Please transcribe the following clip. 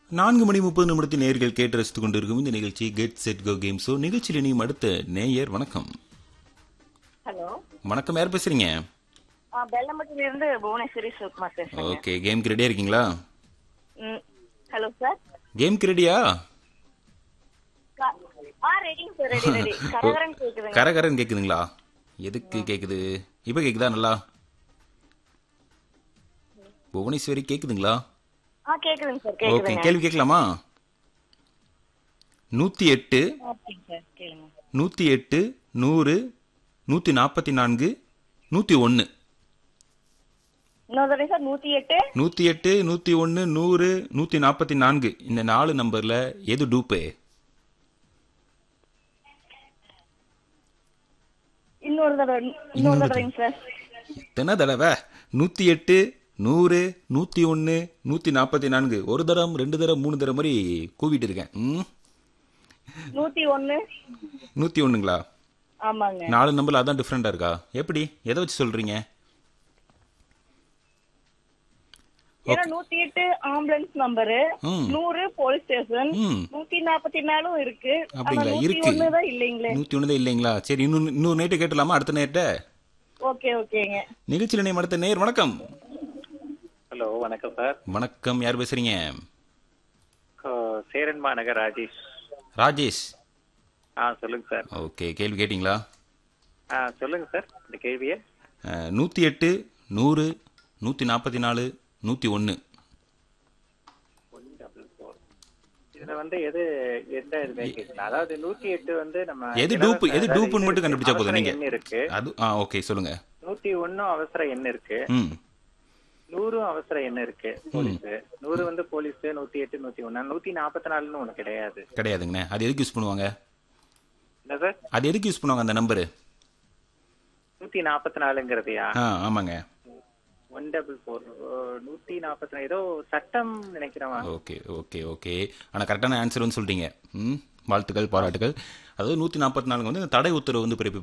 நான்கு மணி முப்பது நிமிடத்தில் நேர்கள் கேட்டு ரசித்துக் கொண்டிருக்கும் இந்த நிகழ்ச்சி get set go game show நிகழ்ச்சியில் இனியும் அடுத்த நேயர் வணக்கம் ஹலோ வணக்கம் யார் பேசுறீங்க பெல்லம்பட்டில இருந்து புவனேஸ்வரி சிவகுமார் பேசுறேன் ஓகே கேம்க்கு ரெடியா இருக்கீங்களா ம், ஹலோ சார் கேம்க்கு ரெடியா க- ஆ ரெடிங்க சார் ரெடி ரெடி கரகரன் கேக்குதுங்க கரகரன்னு கேக்குதுங்களா எதுக்கு கேக்குது இப்ப கேக்குதா நல்லா புவனேஸ்வரி கேக்குதுங்களா ஆ கேக்குதுங்க சார் ஓகே கேக்குதுங்க கேள்வி கேட்கலாமா நூத்தி எட்டு ஓகேங்க சார் கேளுங்க நூத்தி எட்டு நூறு நூத்தி நாற்பத்தி நான்கு நூத்தி ஒன்னு இன்னொரு தடவை சார் நூத்தி எட்டு நூத்தி எட்டு நூத்தி ஒன்னு நூறு நூத்தி நாற்பத்தி நான்கு இந்த நாலு நம்பர்ல எது டூப்பு இன்னொரு தடவை இன்னொரு தடவைங்க சார் எத்தனை தடவை நூத்தி எட்டு நூறு நூத்தி ஒன்னு நூத்தி நாற்பத்தி நான்கு ஒரு தரம் ரெண்டு தரம் மூணு தரம் மாதிரி கூவிட்டு இருக்கேன் ம் நூத்தி ஒண்ணு நூத்தி ஒண்ணுங்களா ஆமாங்க நாலு நம்பர்ல அதான் டிஃப்ரெண்டா இருக்கா எப்படி எதை வச்சு சொல்றீங்க ஏன்னா நூத்தி எட்டு ஆம்புலன்ஸ் நம்பரு ம். நூறு போலீஸ் ஸ்டேஷன் ம் நூத்தி நாற்பத்தி நாலும் இருக்கு ஆனா அப்படிங்களா நூத்தி இருக்கு ஒண்ணுதான் இல்லைங்களே நூத்தி ஒண்ணுதான் இல்லைங்களா சரி இன்னும் இன்னொரு நைட்டு கேட்டலாமா அடுத்த நேர்ட்ட ஓகே ஓகேங்க நிகழ்ச்சியில் நேம் அடுத்த நேர் வணக்கம் ஹலோ வணக்கம் சார் வணக்கம் யார் பேசுறீங்க அஹ், சேரன் மாநகர் ராஜேஷ் ராஜேஷ் ஆ சொல்லுங்க சார் ஓகே கேள்வி கேட்டிங்களா ஆ சொல்லுங்க சார் இந்த கேள்வியை அஹ், நூத்தி எட்டு நூறு நூத்தி நாற்பத்தி நாலு நூத்தி ஒன்னு இதுல வந்து எது எந்த இதுமே கேட்கல அதாவது நூத்தி எட்டு வந்து நம்ம எது இலவச- டூப்பு எது அதாவது டூப்புன்னு இது மட்டும் கண்டுபிடிச்சா போதும் அவசர நீங்க எண் இருக்கு அது ஆ ஓகே சொல்லுங்க நூத்தி ஒன்னும் அவசர எண் இருக்கு ம் நூறும் அவசர எண் இருக்கு போலீஸ் நூறு வந்து போலீஸ் நூத்தி எட்டு நூத்தி ஒன்னு நூத்தி நாற்பத்தி நாலுன்னு ஒண்ணு கிடையாது கிடையாதுங்கண்ணே அது எதுக்கு யூஸ் பண்ணுவாங்க என்ன சார் அது எதுக்கு யூஸ் பண்ணுவாங்க அந்த நம்பரு நூத்தி நாற்பத்தி நாலுங்கிறதையா ஆ ஆமாங்க ஒன் டபுள் ஃபோர் நூத்தி நாற்பத்தி நாலு ஏதோ சட்டம் நினைக்கிறவா ஓகே ஓகே ஓகே ஆனால் கரெக்டான ஆன்சர் வந்து சொல்லிட்டீங்க ம் வாழ்த்துக்கள் பாராட்டுகள் அதாவது நூற்றி நாற்பத்தி நாலுங்க வந்து இந்த தடை உத்தரவு வந்து பிறப்பி